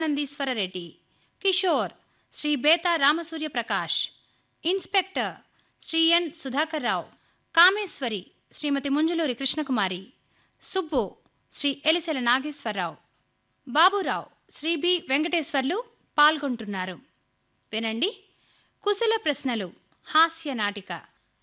Nandeeswara Reddy Kishore Shri Betha Ramasurya Prakash inspector Shri N Sudhakar Rao Kameshwari Shrimati Munjuluri Krishnakumari Subbu Shri Elisela Nageswararao Baburao Shri B Venkateswarlu పాల్గొంటున్నారు వినండి కుశల ప్రశ్నలు హాస్య నాటిక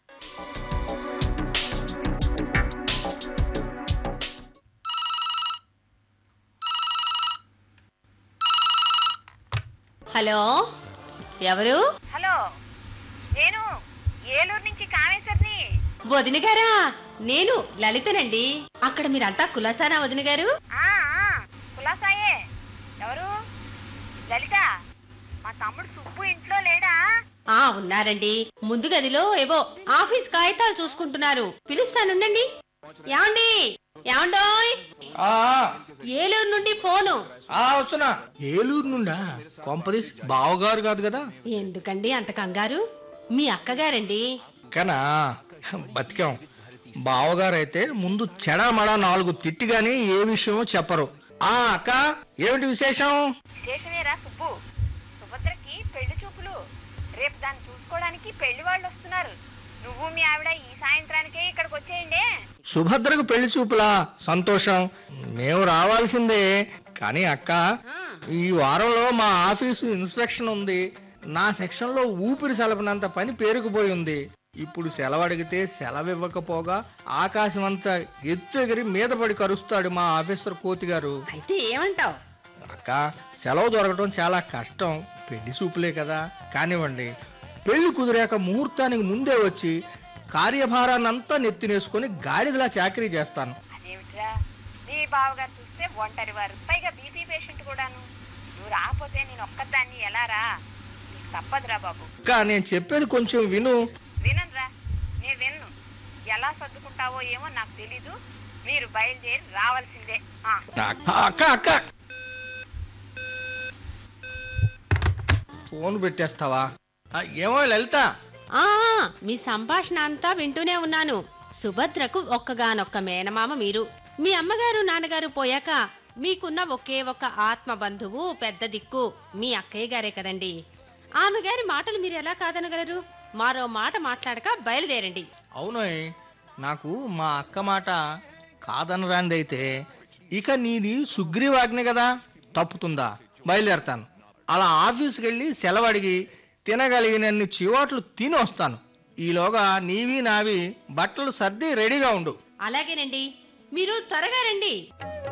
హలో ఎవరు హలో నేను ఏలూరు నుంచి కామేశ్వరిని వదిన గారా నేను లలితనండి అక్కడ మీరంతా కులాసానా వదిన గారు ఆ, ఆ, కులాసాయే ఎవరు లలిత మా తమ్ముడు సుబ్బు ఇంట్లో లేడా ఆ ఉన్నారండి ముందు గదిలో ఏవో ఆఫీస్ కాగితాలు చూసుకుంటున్నారు పిలుస్తానుండండి యాండి యాండోయ్ ఆ ఏలూరు నుండి ఫోను ఆ వస్తున్నా ఏలూరు నుండా కొంపదీస్ బావగారు కాదు కదా ఎందుకండి అంత కంగారు మీ అక్కగారండి కనా బతికాం బావగారు అయితే ముందు చెడామడా నాలుగు తిట్టి గాని ఏ విషయమో చెప్పరు ఆ అక్క ఏమిటి విశేషం విశేషమేరా సుబ్బు సుభద్రకి పెళ్లి చూపులు రేపు దాన్ని చూసుకోవడానికి పెళ్లి వాళ్ళు వస్తున్నారు నువ్వు మీ ఆవిడ ఈ సాయంత్రానికే ఇక్కడికి వచ్చేయండి సుభద్రకు పెళ్లి చూపులా సంతోషం మేము రావాల్సిందే కానీ అక్క ఈ వారంలో మా ఆఫీసు ఇన్స్పెక్షన్ ఉంది నా సెక్షన్ లో ఊపిరి సలపనంత పని పేరుకుపోయి ఉంది ఇప్పుడు సెలవు అడిగితే సెలవు ఇవ్వకపోగా ఆకాశం అంతా ఎత్తు ఎగిరి మీద పడి కరుస్తాడు మా ఆఫీసర్ కోతి గారు అయితే ఏమంటావ్ అక్క సెలవు దొరకడం చాలా కష్టం పెళ్లి చూపులే కదా కానివ్వండి పెళ్లి కుదిరాక ముహూర్తానికి ముందే వచ్చి కార్యభారాన్నంతా నెత్తినేసుకొని గాడిదలా చాకరీ చేస్తాను అదేమిట్రా నీ బావగారు చూస్తే ఒంటరి వారు పైగా బీపీ పేషెంట్ కూడాను నువ్వు రాకపోతే నేను ఒక్కదాన్ని ఎలా రా నీకు తప్పదురా బాబు అక్క నేను చెప్పేది కొంచెం విను విననురా నేను విన్ను ఎలా సర్దుకుంటావో ఏమో నాకు తెలీదు మీరు బయలుదేరి రావాల్సిందే ఆ. అక్క అక్క ఫోన్ పెట్టేస్తావా ఆ, ఏమో లలిత ఆ మీ సంభాషణ అంతా వింటూనే ఉన్నాను సుభద్రకు ఒక్కగానొక్క మేనమామ మీరు మీ అమ్మగారు నాన్నగారు పోయాక మీకున్న ఒకే ఒక్క ఆత్మ బంధువు పెద్ద దిక్కు మీ అక్కయ్య గారే కదండి ఆమె గారి మాటలు మీరు ఎలా కాదనగలరు మరో మాట మాట్లాడక బయలుదేరండి అవునోయ్ నాకు మా అక్క మాట కాదనరానిదైతే ఇక నీది సుగ్రీవాజ్ఞ కదా తప్పుతుందా బయలుదేరతాను అలా ఆఫీస్కి వెళ్ళి సెలవు అడిగి తినగలిగినన్ని చివాట్లు తిని వస్తాను ఈలోగా నీవి నావి బట్టలు సర్ది రెడీగా ఉండు అలాగేనండి మీరు త్వరగా రండి